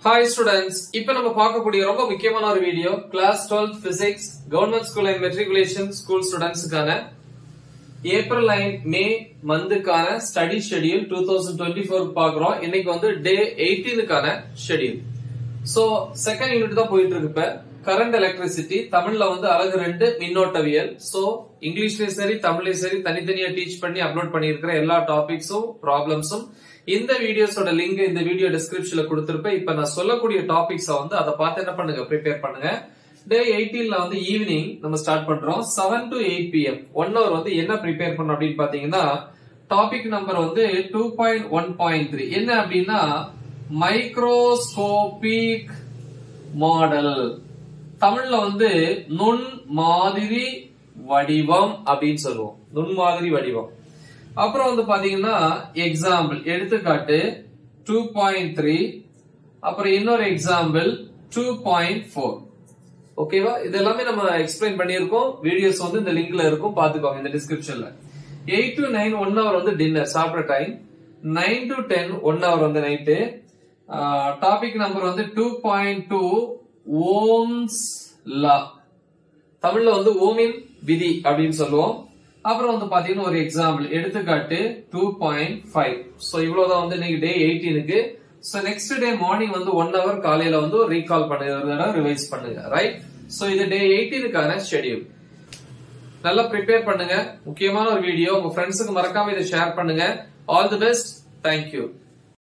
hi students இப்ப நம்ம பார்க்கக்கூடிய ரொம்ப முக்கியமான ஒரு video class 12 physics government school and matriculation school ஸ்டூடெண்ட்ஸ்க்கான ஏப்ரல் அண்ட் மே மந்த்துக்கான study schedule two thousand twenty four பாக்குறோம் இன்னைக்கு வந்து டே எயிட்டீனுக்கான ஷெட்யூல் சோ செகண்ட் யூனிட் தான் போயிட்டு இருக்கு இப்ப கரண்ட் எலக்ட்ரிசிட்டி தமிழ்ல வந்து அழகு ரெண்டு மின்னோட்டவியல் சோ இங்கிலீஷ்லயும் சரி தமிழ்லயும் சரி தனித்தனியா டீச் பண்ணி அப்லோட் பண்ணியிருக்கிற எல்லா டாபிக்ஸும் ப்ராப்ளம்ஸும் இந்த வீடியோஸோட லிங்க் இந்த வீடியோ டிஸ்கிரிப்ஷன்ல கொடுத்திருப்பேன் இப்ப நான் சொல்லக்கூடிய டாபிக்ஸ வந்து அதை பார்த்து என்ன பண்ணுங்க ப்ரிப்பேர் பண்ணுங்க டே எயிட்டீன்ல வந்து ஈவினிங் நம்ம ஸ்டார்ட் பண்றோம் seven to eight PM one hour வந்து என்ன ப்ரிப்பேர் பண்ணோம் அப்படின்னு பாத்தீங்கன்னா டாபிக் நம்பர் வந்து two point one point three என்ன அப்படின்னா மைக்ரோஸ்கோபிக் மாடல் தமிழ்ல வந்து நுண் மாதிரி வடிவம் அப்படின்னு சொல்லுவோம் நுண் மாதிரி வடிவம் அப்புறம் வந்து பாத்தீங்கன்னா எக்ஸாம்பிள் எடுத்துக்காட்டு டூ பாயிண்ட் த்ரீ அப்புறம் இன்னொரு எக்ஸாம்பிள் டூ பாயிண்ட் ஃபோர் ஓகேவா இது எல்லாமே நம்ம எக்ஸ்பிளைன் பண்ணியிருக்கோம் வீடியோஸ் வந்து இந்த லிங்க்ல இருக்கும் பாத்துக்கோங்க இந்த டிஸ்கிரிப்ஷன்ல eight to nine one hour வந்து டின்னர் சாப்பிட்ற time nine to ten one hour வந்து நைட்டு டாபிக் நம்பர் வந்து two point two Ohm's law தமிழ்ல வந்து ஓமின் விதி அப்படின்னு சொல்லுவோம் அப்புறம் வந்து பாத்தீங்கன்னா ஒரு எக்ஸாம்பிள் எடுத்துக்காட்டு டூ பாயிண்ட் ஃபைவ் ஸோ இவ்வளவுதான் வந்து இன்னைக்கு டே எயிட்டீனுக்கு ஸோ நெக்ஸ்ட் டே மார்னிங் வந்து ஒன் ஹவர் காலையில வந்து ரீகால் பண்ணுங்க ஒரு தடவை ரிவைஸ் பண்ணுங்க ரைட் ஸோ இது டே எயிட்டீனுக்கான ஷெடியூல் நல்லா ப்ரிப்பேர் பண்ணுங்க முக்கியமான ஒரு வீடியோ உங்க ஃப்ரெண்ட்ஸுக்கு மறக்காம இதை ஷேர் பண்ணுங்க ஆல் தி பெஸ்ட் தேங்க்யூ